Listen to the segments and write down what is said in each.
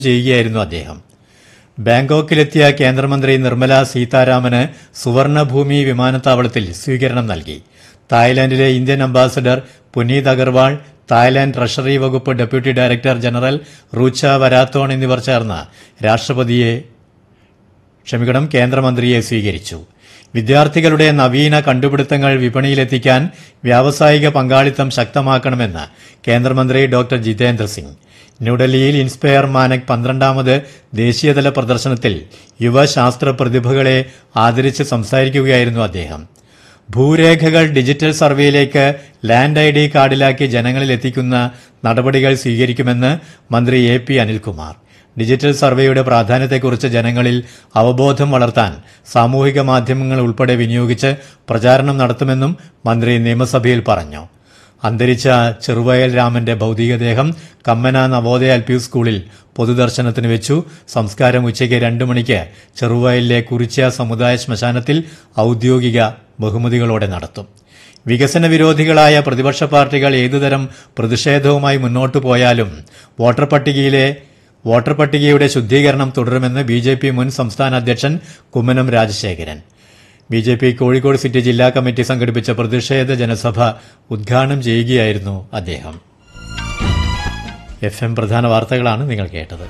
ചെയ്യുകയായിരുന്നു അദ്ദേഹം ബാങ്കോക്കിലെത്തിയ കേന്ദ്രമന്ത്രി നിർമ്മല സീതാരാമന് സുവർണഭൂമി വിമാനത്താവളത്തിൽ സ്വീകരണം നൽകി തായ്ലാന്റിലെ Indian ambassador Puneet Agarwal Thailand treasury വകുപ്പ് ഡെപ്യൂട്ടി ഡയറക്ടർ ജനറൽ റൂച്ച വരാത്തോൺ എന്നിവർ ചേർന്ന് രാഷ്ട്രപതിയെ ക്ഷമിക്കണം കേന്ദ്രമന്ത്രിയെ സ്വീകരിച്ചു വിദ്യാർത്ഥികളുടെ നവീന കണ്ടുപിടുത്തങ്ങൾ വിപണിയിലെത്തിക്കാൻ വ്യാവസായിക പങ്കാളിത്തം ശക്തമാക്കണമെന്ന് കേന്ദ്രമന്ത്രി ഡോക്ടർ ജിതേന്ദ്ര സിംഗ് ന്യൂഡൽഹിയിൽ ഇൻസ്പയർ മാനക് പന്ത്രണ്ടാമത് ദേശീയതല പ്രദർശനത്തിൽ യുവ ശാസ്ത്ര പ്രതിഭകളെ ആദരിച്ച് സംസാരിക്കുകയായിരുന്നു അദ്ദേഹം ഭൂരേഖകൾ ഡിജിറ്റൽ സർവേയിലേക്ക് ലാൻഡ് ഐ ഡി കാർഡിലാക്കി ജനങ്ങളിൽ എത്തിക്കുന്ന നടപടികൾ സ്വീകരിക്കുമെന്ന് മന്ത്രി എ പി അനിൽകുമാർ ഡിജിറ്റൽ സർവേയുടെ പ്രാധാന്യത്തെക്കുറിച്ച് ജനങ്ങളിൽ അവബോധം വളർത്താൻ സാമൂഹിക മാധ്യമങ്ങൾ ഉൾപ്പെടെ വിനിയോഗിച്ച് പ്രചാരണം നടത്തുമെന്നും മന്ത്രി നിയമസഭയിൽ പറഞ്ഞു അന്തരിച്ച ചെറുവയൽ രാമന്റെ ഭൌതികദേഹം കമ്മന നവോദയ എൽ പി സ്കൂളിൽ പൊതുദർശനത്തിന് വെച്ചു സംസ്കാരം ഉച്ചയ്ക്ക് രണ്ടു മണിക്ക് ചെറുവയലിലെ കുറിച്യ സമുദായ ശ്മശാനത്തിൽ ഔദ്യോഗിക ബഹുമതികളോടെ നടത്തും വികസന വിരോധികളായ പ്രതിപക്ഷ പാർട്ടികൾ ഏതുതരം പ്രതിഷേധവുമായി മുന്നോട്ടു പോയാലും വോട്ടർ പട്ടികയിലെ വോട്ടർ പട്ടികയുടെ ശുദ്ധീകരണം തുടരുമെന്ന് ബി ജെ പി മുൻ സംസ്ഥാന അധ്യക്ഷൻ Kummanam Rajasekharan B J P Kozhikode city ജില്ലാ കമ്മിറ്റി സംഘടിപ്പിച്ച പ്രതിഷേധ ജനസഭ ഉദ്ഘാടനം ചെയ്യുകയായിരുന്നു അദ്ദേഹം എഫ് എം പ്രധാന വാർത്തകളാണ് നിങ്ങൾ കേട്ടത്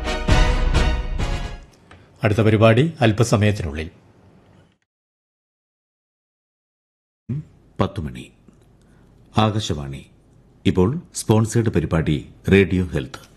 അടുത്ത പരിപാടി അല്പസമയത്തിനുള്ളിൽ പത്തുമണി ആകാശവാണി ഇപ്പോൾ സ്പോൺസേഡ് പരിപാടി റേഡിയോ ഹെൽത്ത്